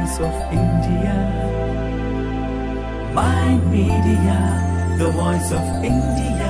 voice of India. Mind Media, the voice of India.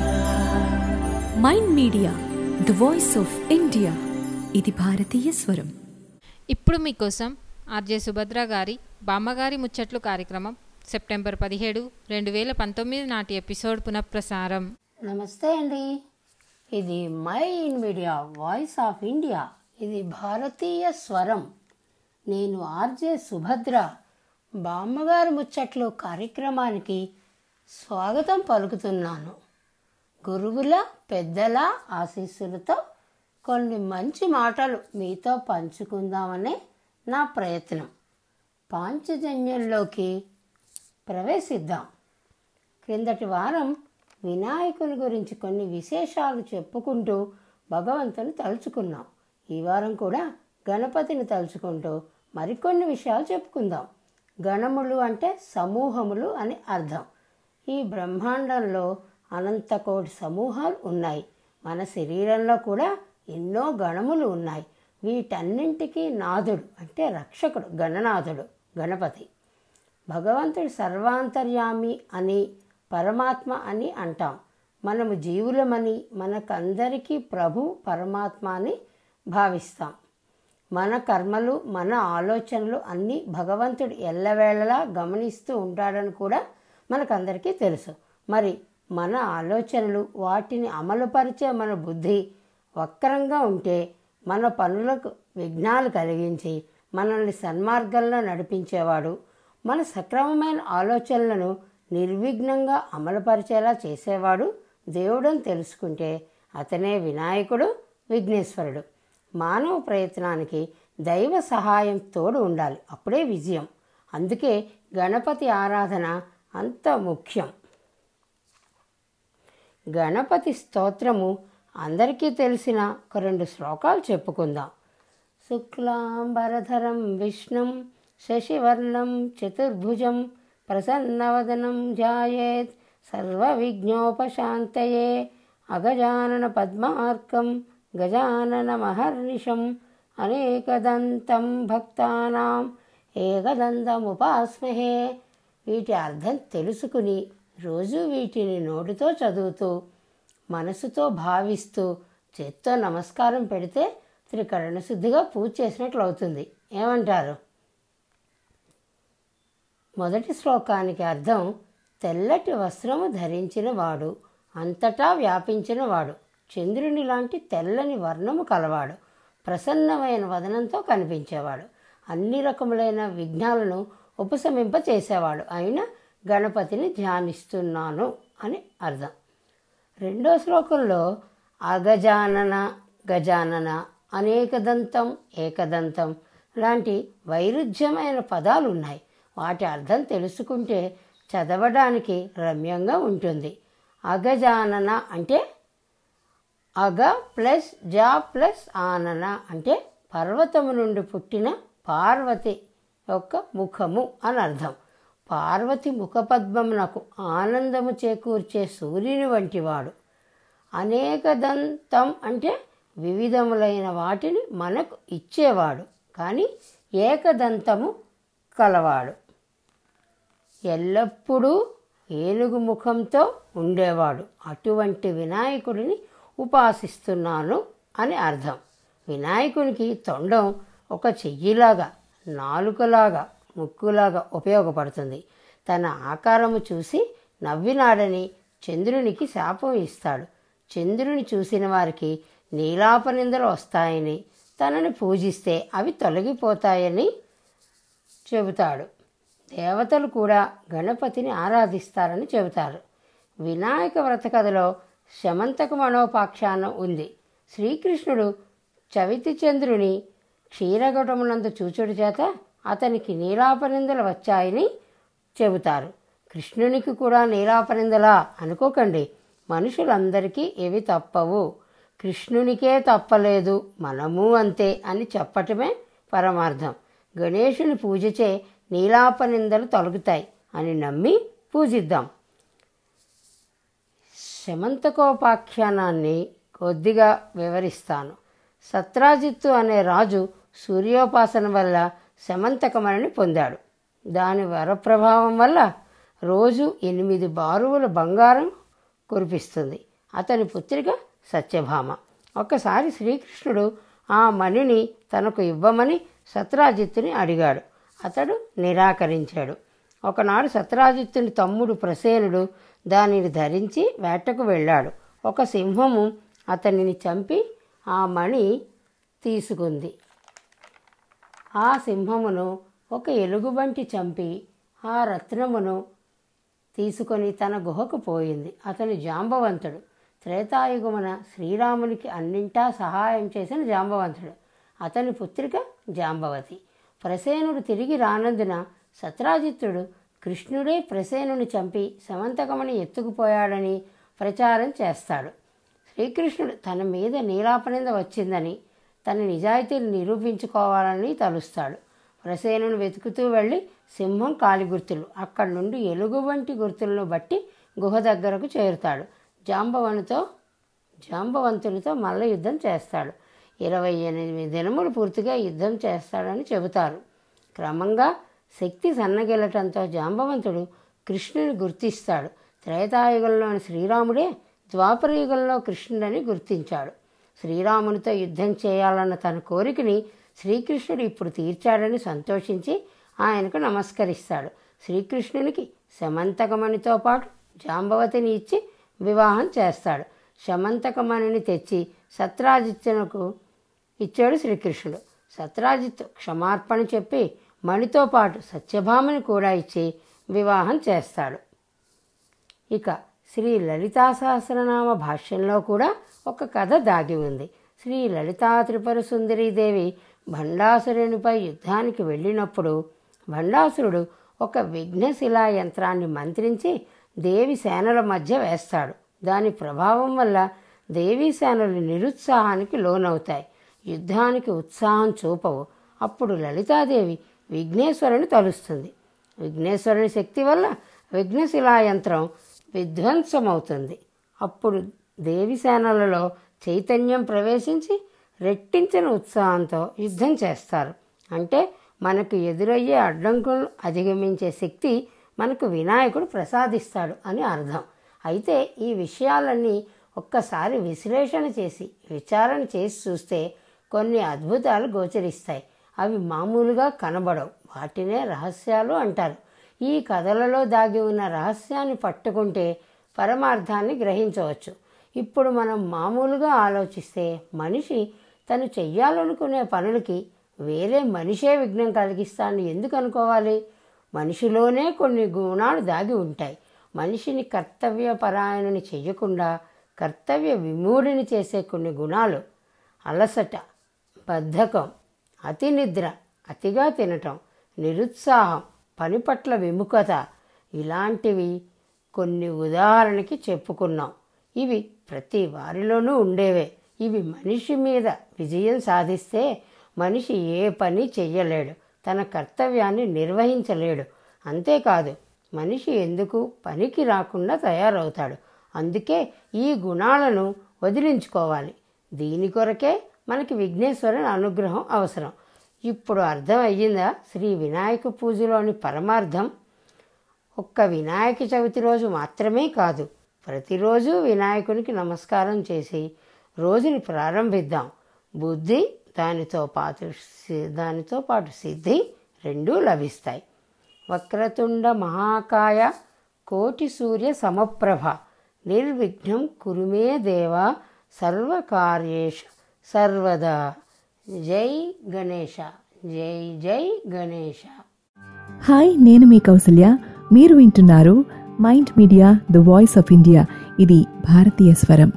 Mind media the voice of India ఇది భారతీయ స్వరం ఇప్పుడు మీకోసం ఆర్జే సుభద్ర గారి బామ్మగారి ముచ్చట్లు కార్యక్రమం సెప్టెంబర్ పదిహేడు రెండు వేల పంతొమ్మిది నాటి ఎపిసోడ్ పునఃప్రసారం నమస్తే అండి ఇది Mind Media voice of India ఇది భారతీయ స్వరం నేను ఆర్జే సుభద్ర బామ్మగారు ముచ్చట్లు కార్యక్రమానికి స్వాగతం పలుకుతున్నాను గురువుల పెద్దల ఆశీస్సులతో కొన్ని మంచి మాటలు మీతో పంచుకుందామనే నా ప్రయత్నం పాంచజన్యంలోకి ప్రవేశిద్దాం క్రిందటి వారం వినాయకుని గురించి కొన్ని విశేషాలు చెప్పుకుంటూ భగవంతుని తలుచుకున్నాం ఈ వారం కూడా గణపతిని తలుచుకుంటూ మరికొన్ని విషయాలు చెప్పుకుందాం గణములు అంటే సమూహములు అని అర్థం ఈ బ్రహ్మాండంలో అనంత కోటి సమూహాలు ఉన్నాయి మన శరీరంలో కూడా ఎన్నో గణములు ఉన్నాయి వీటన్నింటికీ నాథుడు అంటే రక్షకుడు గణనాథుడు గణపతి భగవంతుడు సర్వాంతర్యామి అని పరమాత్మ అని అంటాం మనము జీవులమని మనకందరికీ ప్రభు పరమాత్మ అని భావిస్తాం మన కర్మలు మన ఆలోచనలు అన్నీ భగవంతుడు ఎల్లవేళలా గమనిస్తూ ఉంటాడని కూడా మనకందరికీ తెలుసు మరి మన ఆలోచనలు వాటిని అమలుపరిచే మన బుద్ధి వక్రంగా ఉంటే మన పనులకు విఘ్నాలు కలిగించి మనల్ని సన్మార్గంలో నడిపించేవాడు మన సక్రమమైన ఆలోచనలను నిర్విఘ్నంగా అమలుపరిచేలా చేసేవాడు దేవుడని తెలుసుకుంటే అతనే వినాయకుడు విఘ్నేశ్వరుడు మానవ ప్రయత్నానికి దైవ సహాయం తోడు ఉండాలి అప్పుడే విజయం అందుకే గణపతి ఆరాధన అంత ముఖ్యం గణపతి స్తోత్రము అందరికీ తెలిసిన ఒక రెండు శ్లోకాలు చెప్పుకుందాం శుక్లాంబరధరం విష్ణుం శశివర్ణం చతుర్భుజం ప్రసన్నవదనం ధ్యాయేత్ సర్వవిఘ్నోపశాంతయే అగజానన పద్మార్కం గజానన మహర్నిశం అనేకదంతం భక్తానాం ఏకదంతముపాస్మహే వీటి అర్థం తెలుసుకుని రోజు వీటిని నోటితో చదువుతూ మనసుతో భావిస్తూ చేత్తో నమస్కారం పెడితే త్రికరణ శుద్ధిగా పూజ చేసినట్లు అవుతుంది ఏమంటారు మొదటి శ్లోకానికి అర్థం తెల్లటి వస్త్రము ధరించిన వాడు అంతటా వ్యాపించిన వాడు చంద్రుని లాంటి తెల్లని వర్ణము కలవాడు ప్రసన్నమైన వదనంతో కనిపించేవాడు అన్ని రకములైన విఘ్నాలను ఉపశమింపచేసేవాడు అయిన గణపతిని ధ్యానిస్తున్నాను అని అర్థం రెండో శ్లోకంలో అగజానన గజానన అనేకదంతం ఏకదంతం లాంటి వైరుధ్యమైన పదాలు ఉన్నాయి వాటి అర్థం తెలుసుకుంటే చదవడానికి రమ్యంగా ఉంటుంది అగజానన అంటే అగ ప్లస్ జా ప్లస్ ఆనన అంటే పర్వతము నుండి పుట్టిన పార్వతి యొక్క ముఖము అని అర్థం పార్వతి ముఖపద్మమునకు ఆనందము చేకూర్చే సూర్యుని వంటివాడు అనేకదంతం అంటే వివిధములైన వాటిని మనకు ఇచ్చేవాడు కానీ ఏకదంతము కలవాడు ఎల్లప్పుడూ ఏనుగు ముఖంతో ఉండేవాడు అటువంటి వినాయకుడిని ఉపాసిస్తున్నాను అని అర్థం వినాయకునికి తొండం ఒక చెయ్యిలాగా నాలుకలాగా ముక్కులాగా ఉపయోగపడుతుంది తన ఆకారము చూసి నవ్వినాడని చంద్రునికి శాపం ఇస్తాడు చంద్రుని చూసిన వారికి నీలాపనిందలు వస్తాయని తనని పూజిస్తే అవి తొలగిపోతాయని చెబుతాడు దేవతలు కూడా గణపతిని ఆరాధిస్తారని చెబుతారు వినాయక వ్రత కథలో శమంతక మనోపాఖ్యానం ఉంది శ్రీకృష్ణుడు చవితి చంద్రుని క్షీరఘటమునందు చూచుడు చేత అతనికి నీలాపనిందలు వచ్చాయని చెబుతారు కృష్ణునికి కూడా నీలాపనిందలా అనుకోకండి మనుషులందరికీ ఇవి తప్పవు కృష్ణునికే తప్పలేదు మనము అంతే అని చెప్పటమే పరమార్థం గణేషుని పూజచే నీలాపనిందలు తొలగుతాయి అని నమ్మి పూజిద్దాం శమంతకోపాఖ్యానాన్ని కొద్దిగా వివరిస్తాను సత్రాజిత్తు అనే రాజు సూర్యోపాసన వల్ల శమంతకమణిని పొందాడు దాని వరప్రభావం వల్ల రోజు ఎనిమిది బారువుల బంగారం కురిపిస్తుంది అతని పుత్రిక సత్యభామ ఒక్కసారి శ్రీకృష్ణుడు ఆ మణిని తనకు ఇవ్వమని సత్రాజిత్తుని అడిగాడు అతడు నిరాకరించాడు ఒకనాడు సత్రాజిత్తుని తమ్ముడు ప్రసేనుడు దానిని ధరించి వేటకు వెళ్ళాడు ఒక సింహము అతనిని చంపి ఆ మణి తీసుకుంది ఆ సింహమును ఒక ఎలుగుబంటి చంపి ఆ రత్నమును తీసుకొని తన గుహకు పోయింది అతను జాంబవంతుడు త్రేతాయుగమున శ్రీరామునికి అన్నింటా సహాయం చేసిన జాంబవంతుడు అతని పుత్రిక జాంబవతి ప్రసేనుడు తిరిగి రానందున సత్రాజిత్తుడు కృష్ణుడే ప్రసేనుని చంపి సమంతకమని ఎత్తుకుపోయాడని ప్రచారం చేస్తాడు శ్రీకృష్ణుడు తన మీద నీలాపనింద వచ్చిందని తన నిజాయితీని నిరూపించుకోవాలని తలుస్తాడు ప్రసేనుని వెతుకుతూ వెళ్ళి సింహం కాలి గుర్తులు అక్కడి నుండి ఎలుగు వంటి గుర్తులను బట్టి గుహ దగ్గరకు చేరుతాడు జాంబవనితో జాంబవంతునితో మల్ల యుద్ధం చేస్తాడు ఇరవై ఎనిమిది దినములు పూర్తిగా యుద్ధం చేస్తాడని చెబుతారు క్రమంగా శక్తి సన్నగిల్లటంతో జాంబవంతుడు కృష్ణుని గుర్తిస్తాడు త్రేతాయుగంలోని శ్రీరాముడే ద్వాపర యుగంలో కృష్ణుడని గుర్తించాడు శ్రీరామునితో యుద్ధం చేయాలన్న తన కోరికని శ్రీకృష్ణుడు ఇప్పుడు తీర్చాడని సంతోషించి ఆయనకు నమస్కరిస్తాడు శ్రీకృష్ణునికి శమంతకమణితో పాటు జాంబవతిని ఇచ్చి వివాహం చేస్తాడు శమంతకమణిని తెచ్చి సత్రాజిత్తునకు ఇచ్చాడు శ్రీకృష్ణుడు సత్రాజిత్తు క్షమార్పణ చెప్పి మణితో పాటు సత్యభామని కూడా ఇచ్చి వివాహం చేస్తాడు ఇక శ్రీ లలితా సహస్రనామ భాష్యంలో కూడా ఒక కథ దాగి ఉంది శ్రీ లలితా త్రిపుర సుందరీదేవి భండాసురునిపై యుద్ధానికి వెళ్ళినప్పుడు భండాసురుడు ఒక విఘ్నశిలా యంత్రాన్ని మంత్రించి దేవి సేనల మధ్య వేస్తాడు దాని ప్రభావం వల్ల దేవీ సేనలు నిరుత్సాహానికి లోనవుతాయి యుద్ధానికి ఉత్సాహం చూపవు అప్పుడు లలితాదేవి విఘ్నేశ్వరుని తలుస్తుంది విఘ్నేశ్వరుని శక్తి వల్ల విఘ్నశిలా యంత్రం విధ్వంసమవుతుంది అప్పుడు దేవి సేనలలో చైతన్యం ప్రవేశించి రెట్టించిన ఉత్సాహంతో యుద్ధం చేస్తారు అంటే మనకు ఎదురయ్యే అడ్డంకులను అధిగమించే శక్తి మనకు వినాయకుడు ప్రసాదిస్తాడు అని అర్థం అయితే ఈ విషయాలన్నీ ఒక్కసారి విశ్లేషణ చేసి విచారణ చేసి చూస్తే కొన్ని అద్భుతాలు గోచరిస్తాయి అవి మామూలుగా కనబడవు వాటినే రహస్యాలు అంటారు ఈ కథలలో దాగి ఉన్న రహస్యాన్ని పట్టుకుంటే పరమార్థాన్ని గ్రహించవచ్చు ఇప్పుడు మనం మామూలుగా ఆలోచిస్తే మనిషి తను చెయ్యాలనుకునే పనులకి వేరే మనిషే విఘ్నం కలిగిస్తానని ఎందుకు అనుకోవాలి మనిషిలోనే కొన్ని గుణాలు దాగి ఉంటాయి మనిషిని కర్తవ్య పరాయణని చెయ్యకుండా కర్తవ్య విమూఢిని చేసే కొన్ని గుణాలు అలసట బద్ధకం అతి నిద్ర అతిగా తినటం నిరుత్సాహం పని పట్ల విముఖత ఇలాంటివి కొన్ని ఉదాహరణకి చెప్పుకున్నాం ఇవి ప్రతి వారిలోనూ ఉండేవే ఇవి మనిషి మీద విజయం సాధిస్తే మనిషి ఏ పని చెయ్యలేడు తన కర్తవ్యాన్ని నిర్వహించలేడు అంతేకాదు మనిషి ఎందుకు పనికి రాకుండా తయారవుతాడు అందుకే ఈ గుణాలను వదిలించుకోవాలి దీని కొరకే మనకి విఘ్నేశ్వరుని అనుగ్రహం అవసరం ఇప్పుడు అర్థం అయ్యిందా శ్రీ వినాయక పూజలోని పరమార్థం ఒక్క వినాయక చవితి రోజు మాత్రమే కాదు ప్రతిరోజు వినాయకునికి నమస్కారం చేసి రోజుని ప్రారంభిద్దాం బుద్ధి దానితో పాటు సి- దానితో పాటు సిద్ధి రెండూ లభిస్తాయి వక్రతుండ మహాకాయ కోటి సూర్య సమప్రభ నిర్విఘ్నం కురుమే దేవ సర్వకార్యేష సర్వదా జై గణేష జై జై గణేష హాయ్ నేను మీ కౌసల్య మీరు వింటున్నారు Mind media the voice of India ఇది భారతీయ స్వరం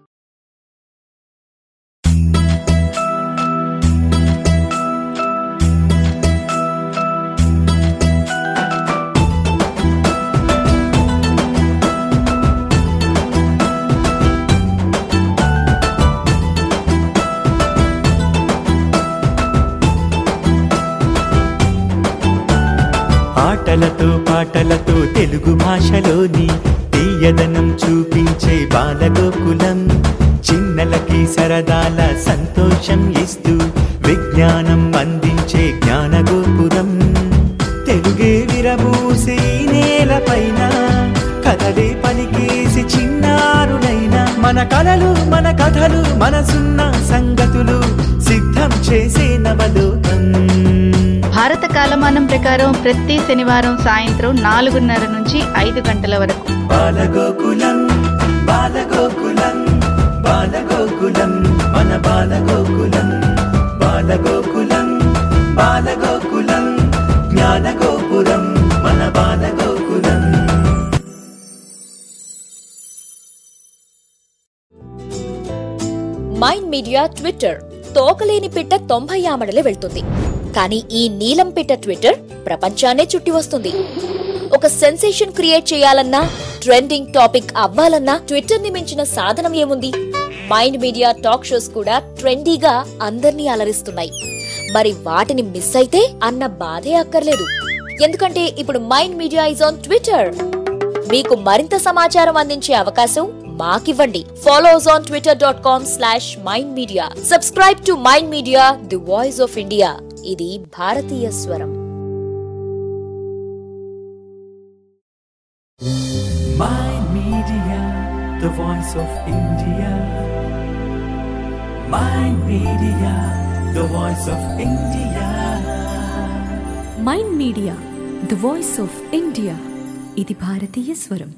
ఆటలతో పాటలతో తెలుగు భాషలోని తీయదనం చూపించే బాలగోకులం చిన్నలకి సరదాల సంతోషం ఇస్తూ విజ్ఞానం అందించే జ్ఞానగోపురం తెలుగే విరబూసి ఈ నేలపైన కథలే పలికేసి చిన్నారులైన మన కలలు మన కథలు మనసున్న సంగతులు సిద్ధం చేసే నవలోకం భారత కాలమానం ప్రకారం ప్రతి శనివారం సాయంత్రం నాలుగున్నర నుంచి ఐదు గంటల వరకు బాలగోకులం బాలగోకులం బాలగోకులం మన బాలగోకులం బాలగోకులం బాలగోకులం జ్ఞానగోపురం మన బాలగోకులం మైండ్ మీడియా ట్విట్టర్ తోకలేని పిట్ట తొంభై ఆమడలే వెళ్తుంది కానీ ఈ నీలం పిట్ట ట్విట్టర్ ప్రపంచాన్నే చుట్టి వస్తుంది ఒక సెన్సేషన్ క్రియేట్ చేయాలన్నా ట్రెండింగ్ టాపిక్ అవ్వాలన్నా ట్విట్టర్ ని మించిన సాధనం ఏముంది మైండ్ మీడియా టాక్ షోస్ కూడా ట్రెండీగా అందర్నీ అలరిస్తున్నాయి మరి వాటిని మిస్ అయితే అన్న బాధే అక్కర్లేదు ఎందుకంటే ఇప్పుడు Mind Media is on Twitter మీకు మరింత సమాచారం అందించే అవకాశం మాకివ్వండి follow us on Twitter dot com slash Mind Media subscribe to Mind Media the voice of India ఇది భారతీయ స్వరం Mind Media, the voice of India. Mind Media, the voice of India. Mind media the voice of India ఇది భారతీయ స్వరం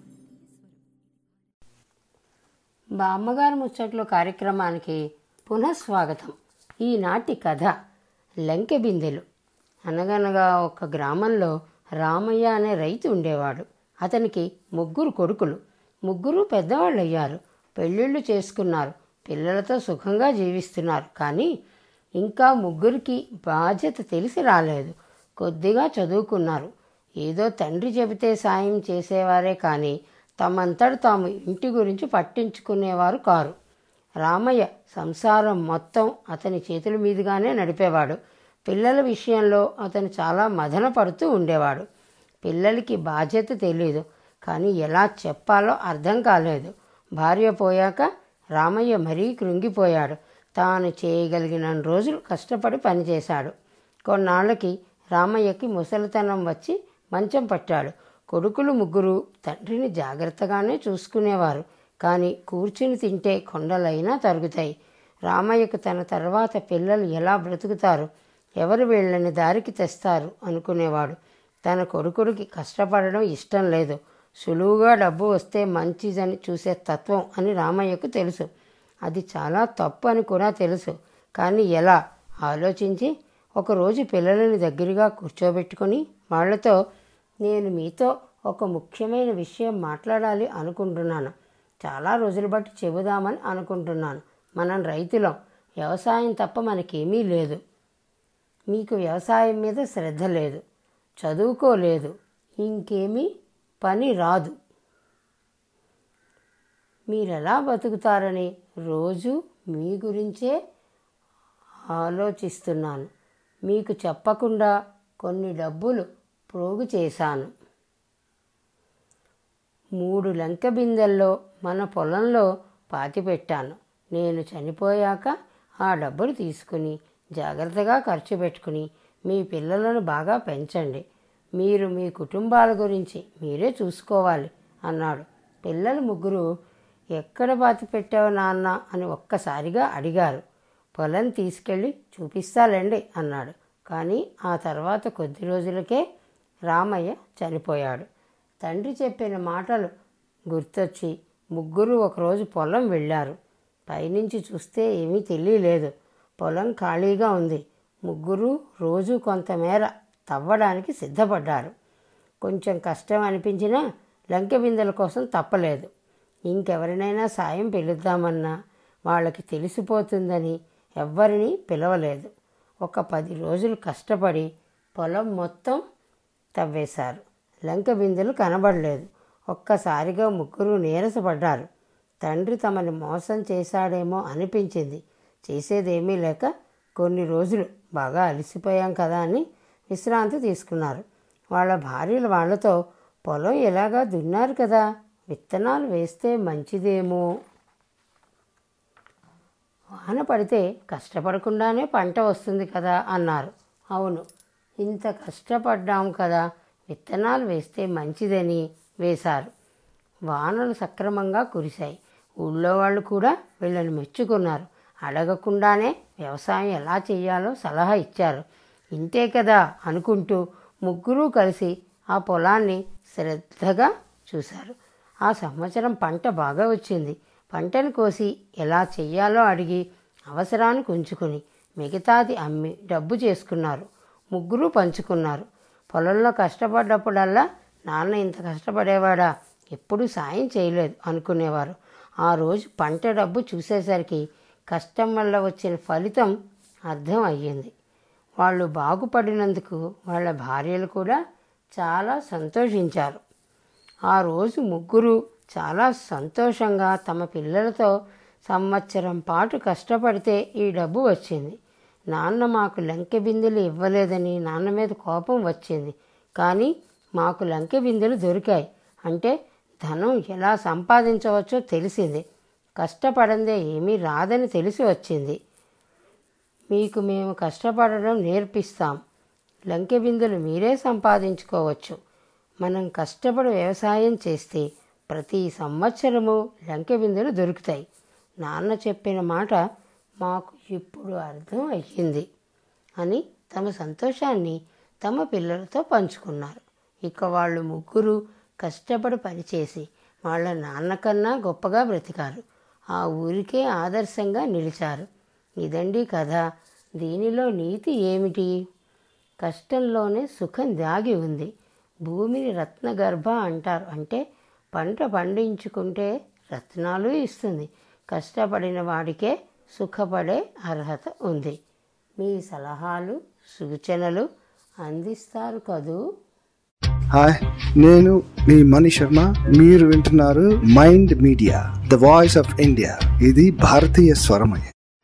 బామ్మగారు ముచ్చట్లు కార్యక్రమానికి పునఃస్వాగతం ఈనాటి కథ లంకె బిందెలు అనగనగా ఒక గ్రామంలో రామయ్య అనే రైతు ఉండేవాడు అతనికి ముగ్గురు కొడుకులు ముగ్గురు పెద్దవాళ్ళు అయ్యారు పెళ్ళిళ్ళు చేసుకున్నారు పిల్లలతో సుఖంగా జీవిస్తున్నారు కానీ ఇంకా ముగ్గురికి బాధ్యత తెలిసి రాలేదు కొద్దిగా చదువుకున్నారు ఏదో తండ్రి చెబితే సాయం చేసేవారే కానీ తమంతట తాము ఇంటి గురించి పట్టించుకునేవారు కారు రామయ్య సంసారం మొత్తం అతని చేతుల మీదుగానే నడిపేవాడు పిల్లల విషయంలో అతను చాలా మదన పడుతూ ఉండేవాడు పిల్లలకి బాధ్యత తెలియదు కానీ ఎలా చెప్పాలో అర్థం కాలేదు భార్య పోయాక రామయ్య మరీ కృంగిపోయాడు తాను చేయగలిగిన రోజులు కష్టపడి పనిచేశాడు కొన్నాళ్ళకి రామయ్యకి ముసలితనం వచ్చి మంచం పట్టాడు కొడుకులు ముగ్గురు తండ్రిని జాగ్రత్తగానే చూసుకునేవారు కానీ కూర్చుని తింటే కొండలైనా తరుగుతాయి రామయ్యకు తన తర్వాత పిల్లలు ఎలా బ్రతుకుతారు ఎవరు వీళ్ళని దారికి తెస్తారు అనుకునేవాడు తన కొడుకుడికి కష్టపడడం ఇష్టం లేదు సులువుగా డబ్బు వస్తే మంచిదని చూసే తత్వం అని రామయ్యకు తెలుసు అది చాలా తప్పు అని కూడా తెలుసు కానీ ఎలా ఆలోచించి ఒకరోజు పిల్లలని దగ్గరగా కూర్చోబెట్టుకొని వాళ్ళతో నేను మీతో ఒక ముఖ్యమైన విషయం మాట్లాడాలి అనుకుంటున్నాను చాలా రోజుల బట్టి చెబుదామని అనుకుంటున్నాను మనం రైతులం వ్యవసాయం తప్ప మనకేమీ లేదు మీకు వ్యవసాయం మీద శ్రద్ధ లేదు చదువుకోలేదు ఇంకేమీ పని రాదు మీరెలా బతుకుతారని రోజు మీ గురించే ఆలోచిస్తున్నాను మీకు చెప్పకుండా కొన్ని డబ్బులు ప్రోగు చేశాను మూడు లంక బిందెల్లో మన పొలంలో పాతిపెట్టాను నేను చనిపోయాక ఆ డబ్బులు తీసుకుని జాగ్రత్తగా ఖర్చు పెట్టుకుని మీ పిల్లలను బాగా పెంచండి మీరు మీ కుటుంబాల గురించి మీరే చూసుకోవాలి అన్నాడు పిల్లలు ముగ్గురు ఎక్కడ పాతి పెట్టావు నాన్న అని ఒక్కసారిగా అడిగారు పొలం తీసుకెళ్ళి చూపిస్తాలండి అన్నాడు కానీ ఆ తర్వాత కొద్ది రోజులకే రామయ్య చనిపోయాడు తండ్రి చెప్పిన మాటలు గుర్తొచ్చి ముగ్గురు ఒకరోజు పొలం వెళ్ళారు పైనుంచి చూస్తే ఏమీ తెలియలేదు పొలం ఖాళీగా ఉంది ముగ్గురు రోజు కొంతమేర తవ్వడానికి సిద్ధపడ్డారు కొంచెం కష్టం అనిపించినా లంకె బిందెల కోసం తప్పలేదు ఇంకెవరినైనా సాయం పిలుద్దామన్నా వాళ్ళకి తెలిసిపోతుందని ఎవ్వరినీ పిలవలేదు ఒక పది రోజులు కష్టపడి పొలం మొత్తం తవ్వేశారు లంక బిందెలు కనబడలేదు ఒక్కసారిగా ముగ్గురు నీరసపడ్డారు తండ్రి తమని మోసం చేశాడేమో అనిపించింది చేసేదేమీ లేక కొన్ని రోజులు బాగా అలసిపోయాం కదా అని విశ్రాంతి తీసుకున్నారు వాళ్ళ భార్యలు వాళ్ళతో పొలం ఎలాగా దున్నారు కదా విత్తనాలు వేస్తే మంచిదేమో వాన పడితే కష్టపడకుండానే పంట వస్తుంది కదా అన్నారు అవును ఇంత కష్టపడ్డాం కదా విత్తనాలు వేస్తే మంచిదని వేశారు వానలు సక్రమంగా కురిశాయి ఊళ్ళో వాళ్ళు కూడా వీళ్ళని మెచ్చుకున్నారు అడగకుండానే వ్యవసాయం ఎలా చేయాలో సలహా ఇచ్చారు ఇంతే కదా అనుకుంటూ ముగ్గురు కలిసి ఆ పొలాన్ని శ్రద్ధగా చూశారు ఆ సంవత్సరం పంట బాగా వచ్చింది పంటను కోసి ఎలా చెయ్యాలో అడిగి అవసరానికి ఉంచుకుని మిగతాది అమ్మి డబ్బు చేసుకున్నారు ముగ్గురు పంచుకున్నారు పొలంలో కష్టపడ్డప్పుడల్లా నాన్న ఇంత కష్టపడేవాడా ఎప్పుడూ సాయం చేయలేదు అనుకునేవారు ఆ రోజు పంట డబ్బు చూసేసరికి కష్టం వల్ల వచ్చిన ఫలితం అర్థం అయ్యింది వాళ్ళు బాగుపడినందుకు వాళ్ళ భార్యలు కూడా చాలా సంతోషించారు ఆ రోజు ముగ్గురు చాలా సంతోషంగా తమ పిల్లలతో సంవత్సరం పాటు కష్టపడితే ఈ డబ్బు వచ్చింది నాన్న మాకు లంకె బిందెలు ఇవ్వలేదని నాన్న మీద కోపం వచ్చింది కానీ మాకు లంకె బిందెలు దొరికాయి అంటే ధనం ఎలా సంపాదించవచ్చో తెలిసింది కష్టపడందే ఏమీ రాదని తెలిసి వచ్చింది మీకు మేము కష్టపడడం నేర్పిస్తాం లంకె బిందెలు మీరే సంపాదించుకోవచ్చు మనం కష్టపడి వ్యవసాయం చేస్తే ప్రతి సంవత్సరము లంకె బిందెలు దొరుకుతాయి నాన్న చెప్పిన మాట మాకు ఇప్పుడు అర్థం అయ్యింది అని తమ సంతోషాన్ని తమ పిల్లలతో పంచుకున్నారు ఇక వాళ్ళు ముగ్గురు కష్టపడి పనిచేసి వాళ్ళ నాన్నకన్నా గొప్పగా బ్రతికారు ఆ ఊరికే ఆదర్శంగా నిలిచారు ఇదండి కథ దీనిలో నీతి ఏమిటి కష్టంలోనే సుఖం దాగి ఉంది భూమిని రత్నగర్భ అంటారు అంటే పంట పండించుకుంటే రత్నాలు ఇస్తుంది కష్టపడిన వాడికే సుఖపడే అర్హత ఉంది మీ సలహాలు సూచనలు అందిస్తారు కదూ హాయ్ నేను మీ మణి శర్మ మీరు వింటున్నారు Mind media the voice of India ఇది భారతీయ స్వరమయ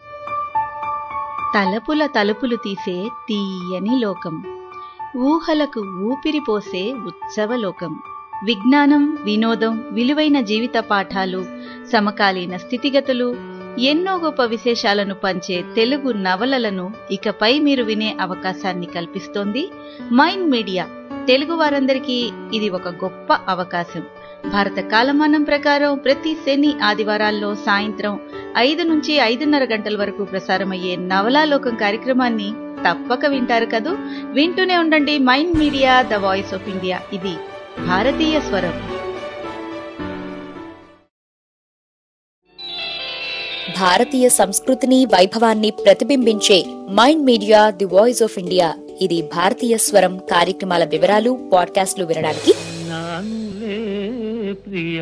తలపుల తలుపులు తీసే తీయని లోకం ఊహలకు ఊపిరి పోసే ఉత్సవలోకం విజ్ఞానం వినోదం విలువైన జీవిత పాఠాలు సమకాలీన స్థితిగతులు ఎన్నో గొప్ప విశేషాలను పంచే తెలుగు నవలలను ఇకపై మీరు వినే అవకాశాన్ని కల్పిస్తోంది మైండ్ మీడియా తెలుగు వారందరికీ ఇది ఒక గొప్ప అవకాశం భారత కాలమానం ప్రకారం ప్రతి శని ఆదివారాల్లో సాయంత్రం ఐదు నుంచి ఐదున్నర గంటల వరకు ప్రసారమయ్యే నవలాలోకం కార్యక్రమాన్ని తప్పక వింటారు కదూ వింటూనే ఉండండి Mind media the voice of India ఇది భారతీయ స్వరం భారతీయ సంస్కృతిని వైభవాన్ని ప్రతిబింబించే Mind Media the voice of India ఇది భారతీయ స్వరం కార్యక్రమాల వివరాలు పాడ్కాస్ట్లు వినడానికి నానులే ప్రియ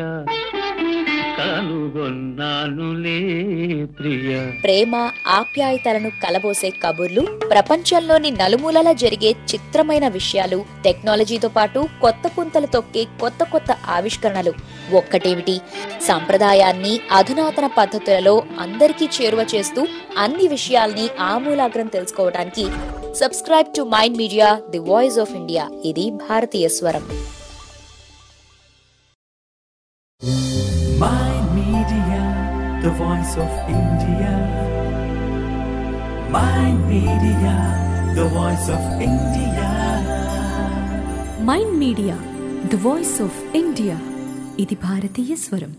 కనుగొన్నానులే ప్రియ ప్రేమ ఆప్యాయతలను కలబోసే కబుర్లు ప్రపంచంలోని నలుమూలల జరిగే చిత్రమైన విషయాలు టెక్నాలజీతో పాటు కొత్త పుంతలు తొక్కే కొత్త కొత్త ఆవిష్కరణలు ఒక్కటేమిటి సంప్రదాయాన్ని అధునాతన పద్ధతులలో అందరికీ చేరువ చేస్తూ అన్ని విషయాల్ని ఆమూలాగ్రం తెలుసుకోవడానికి subscribe to Mind Media the voice of India ఇది భారతీయ స్వరం Mind Media, the voice of India. Mind Media, the voice of India. Mind media the voice of India ఇది భారతీయ స్వరం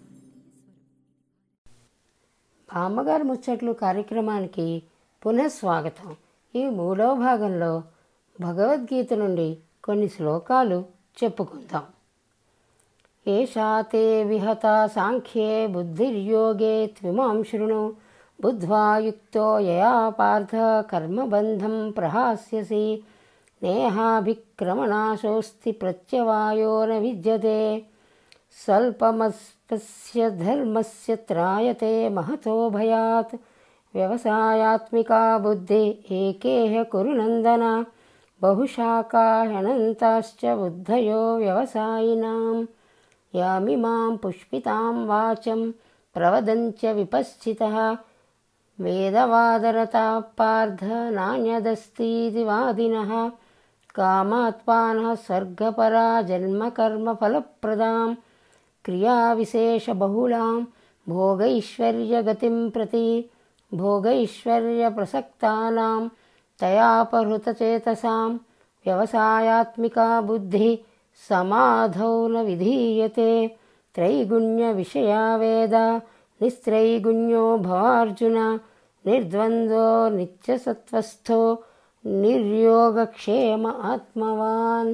బామ్మగారు ముచ్చట్లు కార్యక్రమానికి పునఃస్వాగతం ఈ మూడవ భాగంలో భగవద్గీత నుండి కొన్ని శ్లోకాలు చెప్పుకుందాం ఏషా తే విహత సాంఖ్యే బుద్ధిర్యోగే త్విమాం శృణు బుద్ధ్వా యుక్తో యయా పార్థ కర్మబంధం ప్రహాస్యసి నేహాభిక్రమణాశోస్తి ప్రత్యవాయో న విద్యతే స్వల్పమస్పస్య ధర్మస్య త్రాయతే మహతో భయాత్ వ్యవసాయాత్మికా బుద్ధి ఏకేహ కురు నందన బహుశాఖాహనంతాశ్చ బుద్ధయో వ్యవసాయినాం యామిమాం పుష్పితాం వాచం ప్రవదంచ విపశ్చితः వేదవాదరతా పార్థ నాణ్యదస్तीति వాదినः కామాత్మానः స్వర్గపరా జన్మకర్మఫలప్రదాం క్రియావిశేషబహుళాం భోగైశ్వర్యగతిం ప్రతి భోగైశ్వర్యప్రసక్తానాం తయాపహృతచేతసాం వ్యవసాయాత్మికా బుద్ధి సమాధౌ న విధీయతే త్రైగుణ్యవిషయా వేద నిస్త్రైగుణ్యో భవార్జున నిర్ద్వంద్వో నిత్యసత్వస్థో నిర్యోగక్షేమ ఆత్మవాన్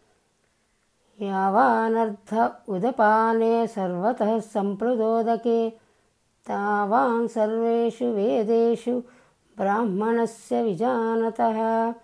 యావానర్థ ఉదపానే సర్వతః సంప్లుదోదకే తావాన్ సర్వేషు వేదేషు బ్రాహ్మణస్య విజానతః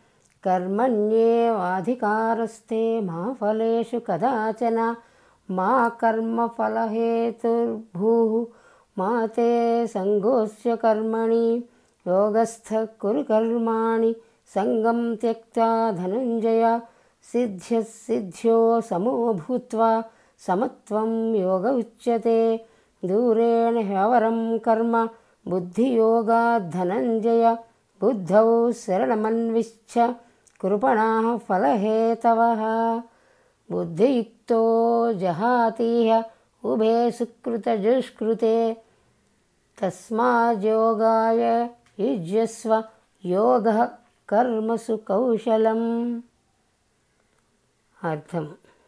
కర్మణ్యేవాధికారస్తే మా ఫలేషు కదాచన మా కర్మఫలహేతుర్భూ మా తే సంగోస్య కర్మణి యోగస్థ కురు కర్మాణి సంగం త్యక్త్వా ధనంజయ సిద్ధ్య సిద్ధ్యో సమో భూత్వా సమత్వం యోగ ఉచ్యతే దూరేణ హ్యవరం కర్మ బుద్ధియోగాద్ ధనంజయ బుద్ధౌ శరణమన్విశ్చ కృపణా ఫలహేతవః బుద్ధియుక్తో జహాతీహ ఉభే సుకృతజుష్కృతే తస్మాద్యోగాయ యుజ్యస్వ యోగ కర్మసు కౌశలం అర్థం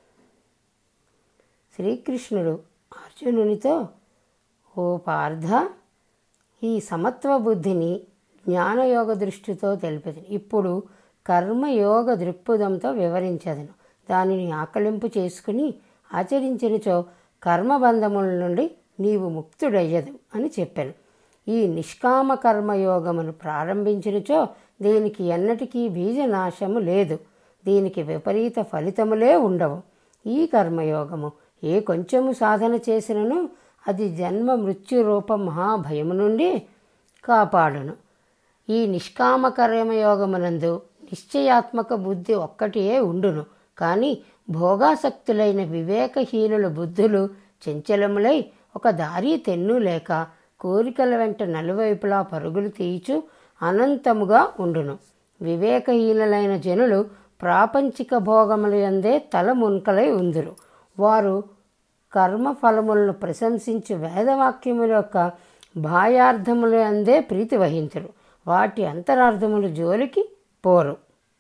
శ్రీకృష్ణుడు అర్జునునితో ఓ పార్థ ఈ సమత్వ బుద్ధిని జ్ఞానయోగ దృష్టితో తెలిపేది ఇప్పుడు కర్మయోగ దృక్పథంతో వివరించదను దానిని ఆకలింపు చేసుకుని ఆచరించినచో కర్మబంధముల నుండి నీవు ముక్తుడయ్యదు అని చెప్పాను ఈ నిష్కామ కర్మయోగమును ప్రారంభించినచో దీనికి ఎన్నటికీ బీజనాశము లేదు దీనికి విపరీత ఫలితములే ఉండవు ఈ కర్మయోగము ఏ కొంచెము సాధన చేసినను అది జన్మ మృత్యు రూప మహాభయము నుండి కాపాడును ఈ నిష్కామ కర్మయోగమునందు నిశ్చయాత్మక బుద్ధి ఒక్కటియే ఉండును కానీ భోగాసక్తులైన వివేకహీనుల బుద్ధులు చంచలములై ఒక దారి తెన్ను లేక కోరికల వెంట నలువైపులా పరుగులు తీయచు అనంతముగా ఉండును వివేకహీనులైన జనులు ప్రాపంచిక భోగముల యందే తల మున్కలై ఉందురు వారు కర్మఫలములను ప్రశంసించి వేదవాక్యముల యొక్క బాహ్యార్థముల అందే ప్రీతి వహించరు వాటి అంతరార్థములు జోలికి పోరు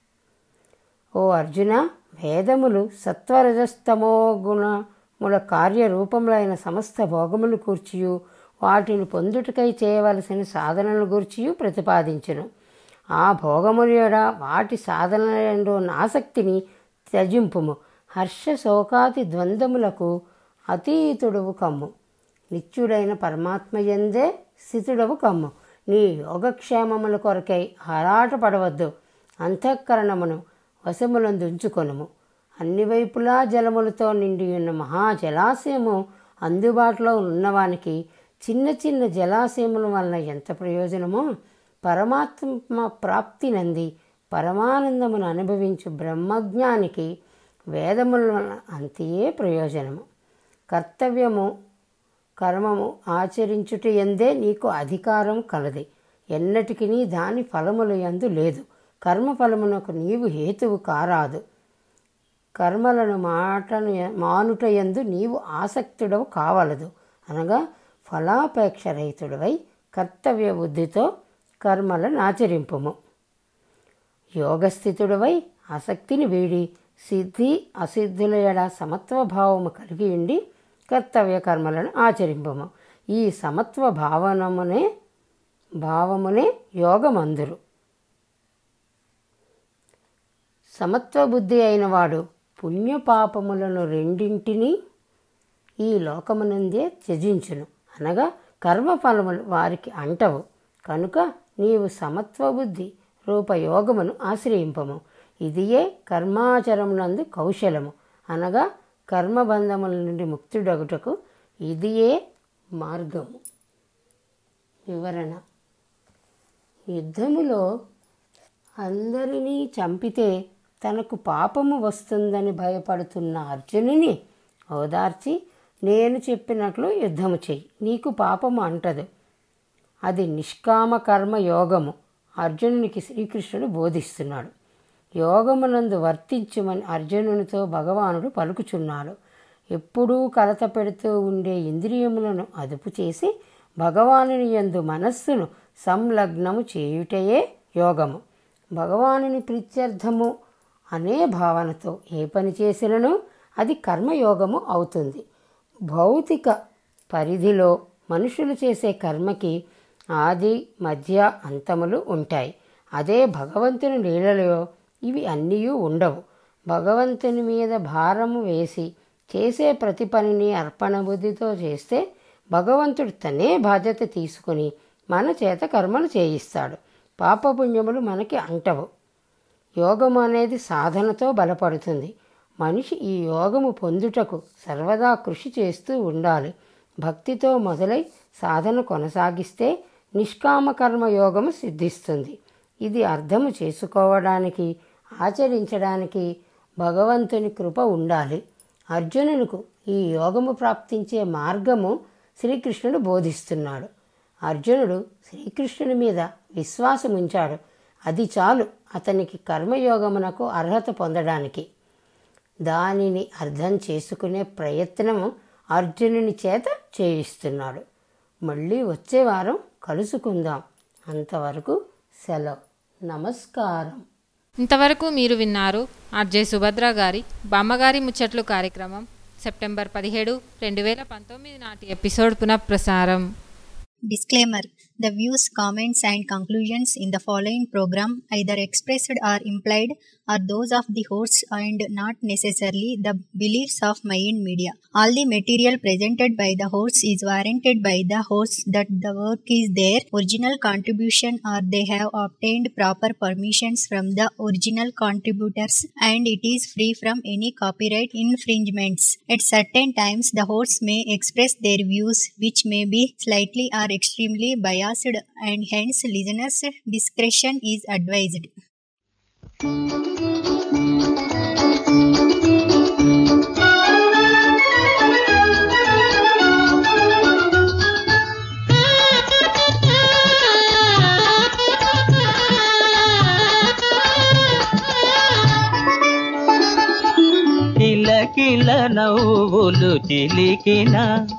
ఓ అర్జున వేదములు సత్వరజస్తమో గుణముల కార్యరూపములైన సమస్త భోగములు కూర్చియు వాటిని పొందుటకై చేయవలసిన సాధనల గుర్చియు ప్రతిపాదించును ఆ భోగముల వాటి సాధనలందు ఆసక్తిని త్యజింపుము హర్ష శోకాది ద్వంద్వములకు అతీతుడవు కమ్ము నిత్యుడైన పరమాత్మయందే స్థితుడవు కమ్ము నీ యోగక్షేమముల కొరకై ఆరాటపడవద్దు అంతఃకరణమును వశములందుంచుకొనుము అన్ని వైపులా జలములతో నిండి ఉన్న మహా జలాశయము అందుబాటులో ఉన్నవానికి చిన్న చిన్న జలాశయముల వలన ఎంత ప్రయోజనమో పరమాత్మ ప్రాప్తి నంది పరమానందమును అనుభవించు బ్రహ్మజ్ఞానికి వేదముల వలన అంతే ప్రయోజనము కర్తవ్యము కర్మము ఆచరించుట ఎందే నీకు అధికారం కలది ఎన్నటికి దాని ఫలముల యందు లేదు కర్మ ఫలమునకు నీవు హేతువు కారాదు కర్మలను మాటను మానుట యందు నీవు ఆసక్తుడవు కావలదు అనగా ఫలాపేక్ష రహితుడవై కర్తవ్య బుద్ధితో కర్మలను ఆచరింపుము యోగస్థితుడవై ఆసక్తిని వీడి సిద్ధి అసిద్ధుల ఎడ సమత్వ భావము కలిగి ఉండి కర్తవ్య కర్మలను ఆచరింపము ఈ సమత్వ భావనమునే భావమునే యోగమందురు సమత్వ బుద్ధి అయిన వాడు పుణ్యపాపములను రెండింటినీ ఈ లోకమునందే త్యజించును అనగా కర్మఫలములు వారికి అంటవు కనుక నీవు సమత్వ బుద్ధి రూపయోగమును ఆశ్రయింపము ఇదియే కర్మాచరమునందు కౌశలము అనగా కర్మబంధముల నుండి ముక్తుడగుటకు ఇదియే మార్గము వివరణ యుద్ధములో అందరినీ చంపితే తనకు పాపము వస్తుందని భయపడుతున్న అర్జునుని ఓదార్చి నేను చెప్పినట్లు యుద్ధము చెయ్యి నీకు పాపము అంటదు అది నిష్కామ కర్మ యోగము అర్జునునికి శ్రీకృష్ణుడు బోధిస్తున్నాడు యోగమునందు వర్తించుమని అర్జునునితో భగవానుడు పలుకుచున్నాడు ఎప్పుడూ కలత పెడుతూ ఉండే ఇంద్రియములను అదుపు చేసి భగవానుని యందు మనస్సును సంలగ్నము చేయుటయే యోగము భగవానుని ప్రీత్యర్థము అనే భావనతో ఏ పని చేసినను అది కర్మయోగము అవుతుంది భౌతిక పరిధిలో మనుషులు చేసే కర్మకి ఆది మధ్య అంతములు ఉంటాయి అదే భగవంతుని లీలలో ఇవి అన్నీ ఉండవు భగవంతుని మీద భారము వేసి చేసే ప్రతి పనిని అర్పణ బుద్ధితో చేస్తే భగవంతుడు తనే బాధ్యత తీసుకుని మన చేత కర్మలు చేయిస్తాడు పాపపుణ్యములు మనకి అంటవు యోగము అనేది సాధనతో బలపడుతుంది మనిషి ఈ యోగము పొందుటకు సర్వదా కృషి చేస్తూ ఉండాలి భక్తితో మొదలై సాధన కొనసాగిస్తే నిష్కామ కర్మ యోగము సిద్ధిస్తుంది ఇది అర్థము చేసుకోవడానికి ఆచరించడానికి భగవంతుని కృప ఉండాలి అర్జునునికి ఈ యోగము ప్రాప్తించే మార్గము శ్రీకృష్ణుడు బోధిస్తున్నాడు అర్జునుడు శ్రీకృష్ణుని మీద విశ్వాసం ఉంచాడు అది చాలు అతనికి కర్మయోగమునకు అర్హత పొందడానికి దానిని అర్థం చేసుకునే ప్రయత్నము అర్జునుని చేత చేయిస్తున్నాడు మళ్ళీ వచ్చే వారం కలుసుకుందాం అంతవరకు సెలవు నమస్కారం ఇంతవరకు మీరు విన్నారు ఆర్జే సుభద్ర గారి బామ్మగారి ముచ్చట్లు కార్యక్రమం సెప్టెంబర్ పదిహేడు రెండు వేల పంతొమ్మిది నాటి ఎపిసోడ్ పునఃప్రసారం Disclaimer The views, comments, and conclusions in the following program, either expressed or implied, are those of the hosts and not necessarily the beliefs of Mayan Media. All the material presented by the hosts is warranted by the hosts that the work is their original contribution or they have obtained proper permissions from the original contributors and it is free from any copyright infringements. At certain times, the hosts may express their views which may be slightly or extremely biased and hence listeners' discretion is advised. కిలకిల నవ్వులు చిలికిన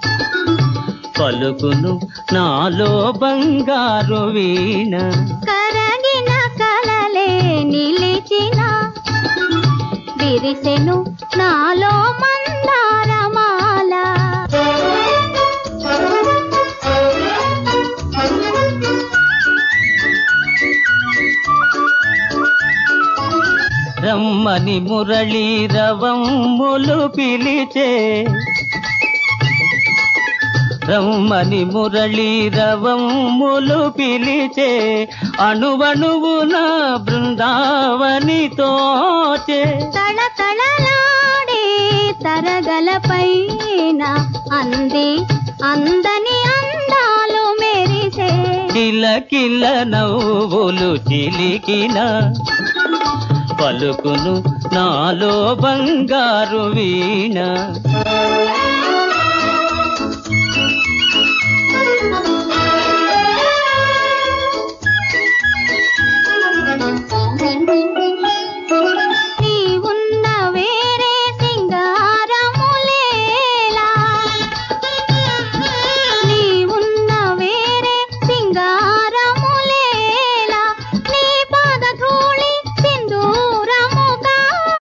పలుకును నాలో బంగారు వీణ కరగిన కలలే నిలిచిన విరిసెను నాలో మందారమాల రమ్మని మురళీ రవమ్ములు పిలిచే రమ్మని మురళీ రవమ్ములు పిలిచే అణువణువున బృందావని తోచే తళతళలాడే తరగల పైన అంది అందని అందాలు మెరిసే కిలకిల నవ్వులు చిలికిన పలుకును నాలో బంగారు వీణ